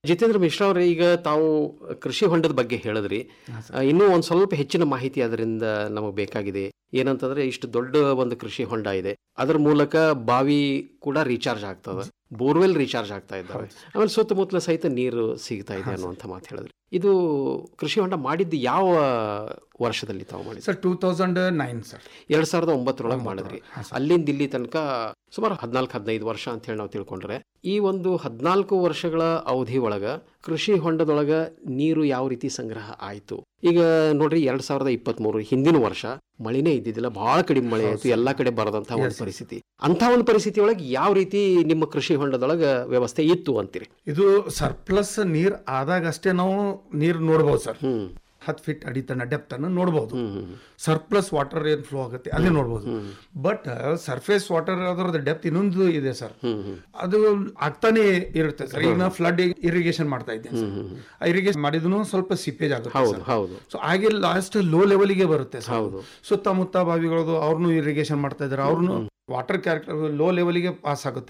ಜಿತೇಂದ್ರ ಮಿಶ್ರಾ ಅವರೇ ಈಗ ತಾವು ಕೃಷಿ ಹೊಂಡದ ಬಗ್ಗೆ ಹೇಳಿದ್ರಿ ಆ, ಇನ್ನೂ ಒಂದು ಸ್ವಲ್ಪ ಹೆಚ್ಚಿನ ಮಾಹಿತಿ ಅದರಿಂದ ನಮಗೆ ಬೇಕಾಗಿದೆ ಏನಂತಂದ್ರೆ ಇಷ್ಟು ದೊಡ್ಡ ಒಂದು ಕೃಷಿ ಹೊಂಡ ಇದೆ ಅದರ ಮೂಲಕ ಬಾವಿ ಕೂಡ ರೀಚಾರ್ಜ್ ಆಗ್ತದೆ ಬೋರ್ವೆಲ್ ರೀಚಾರ್ಜ್ ಆಗ್ತಾ ಇದ್ದಾವೆ ಆಮೇಲೆ ಸುತ್ತಮುತ್ತಲ ಸಹಿತ ನೀರು ಸಿಗ್ತಾ ಇದೆ ಅನ್ನುವಂಥ ಮಾತು ಹೇಳಿದ್ರಿ ಇದು ಕೃಷಿ ಹೊಂಡ ಮಾಡಿದ್ದು ಯಾವ ವರ್ಷದಲ್ಲಿ ತಾವು ಮಾಡಿದ್ರಿ sir two thousand nine sir ಎರಡ್ ಸಾವಿರದ ಒಂಬತ್ತರೊಳಗೆ ಮಾಡಿದ್ರಿ ಅಲ್ಲಿಂದ ಇಲ್ಲಿ ತನಕ ಸುಮಾರು ಹದಿನಾಲ್ಕು ಹದಿನೈದು ವರ್ಷ ಅಂತ ಹೇಳಿ ನಾವು ತಿಳ್ಕೊಂಡ್ರೆ ಈ ಒಂದು ಹದಿನಾಲ್ಕು ವರ್ಷಗಳ ಅವಧಿ ಒಳಗ ಕೃಷಿ ಹೊಂಡದೊಳಗ ನೀರು ಯಾವ ರೀತಿ ಸಂಗ್ರಹ ಆಯಿತು ಈಗ ನೋಡ್ರಿ ಎರಡ್ ಸಾವಿರದ ಇಪ್ಪತ್ಮೂರು ಹಿಂದಿನ ವರ್ಷ ಮಳೆನೇ ಇದ್ದಿದ್ದಿಲ್ಲ ಬಹಳ ಕಡಿಮೆ ಮಳೆ ಆಯಿತು ಎಲ್ಲಾ ಕಡೆ ಬರದಂತಹ ಒಂದು ಪರಿಸ್ಥಿತಿ ಅಂತ ಒಂದು ಪರಿಸ್ಥಿತಿ ಒಳಗೆ ಯಾವ ರೀತಿ ನಿಮ್ಮ ಕೃಷಿ ಹೊಂಡದೊಳಗ ವ್ಯವಸ್ಥೆ ಇತ್ತು ಅಂತೀರಿ ಇದು ಸರ್ಪ್ಲಸ್ ನೀರ್ ಆದಾಗ ಅಷ್ಟೇ ನಾವು ನೀರ್ ನೋಡ್ಬೋದು ಸರ್ ಹತ್ತು ಫೀಟ್ ಅಡಿ ತನ ಡೆಪ್ತ್ ಅನ್ನು ನೋಡ್ಬೋದು ಸರ್ಪ್ಲಸ್ ವಾಟರ್ ಏನ್ ಫ್ಲೋ ಆಗುತ್ತೆ ಅದೇ ನೋಡ್ಬೋದು ಬಟ್ ಸರ್ಫೇಸ್ ವಾಟರ್ ಅದರದ ಡೆಪ್ತ್ ಇನ್ನೊಂದು ಇದೆ ಸರ್ ಅದು ಆಗ್ತಾನೆ ಇರುತ್ತೆ ಸರ್ ಈಗ ನಾವು ಫ್ಲಡ್ ಇರಿಗೇಷನ್ ಮಾಡ್ತಾ ಇದ್ದೇನೆ ಆ ಇರಿಗೇಷನ್ ಮಾಡಿದ್ರು ಸ್ವಲ್ಪ ಸಿಪೇಜ್ ಆಗುತ್ತೆ ಹೌದು ಹೌದು ಸೊ ಹಾಗೆ ಲಾಸ್ಟ್ ಲೋ ಲೆವೆಲ್ಗೆ ಬರುತ್ತೆ ಸರ್ ಸುತ್ತಮುತ್ತ ಬಾವಿಗಳದು ಅವ್ರನ್ನು ಇರಿಗೇಷನ್ ಮಾಡ್ತಾ ಇದ್ದಾರೆ ಅವ್ರನ್ನು ವಾಟರ್ ಕ್ಯಾರೆಕ್ಟರ್ ಲೋ ಲೆವೆಲ್ಗೆ ಪಾಸ್ ಆಗುತ್ತೆ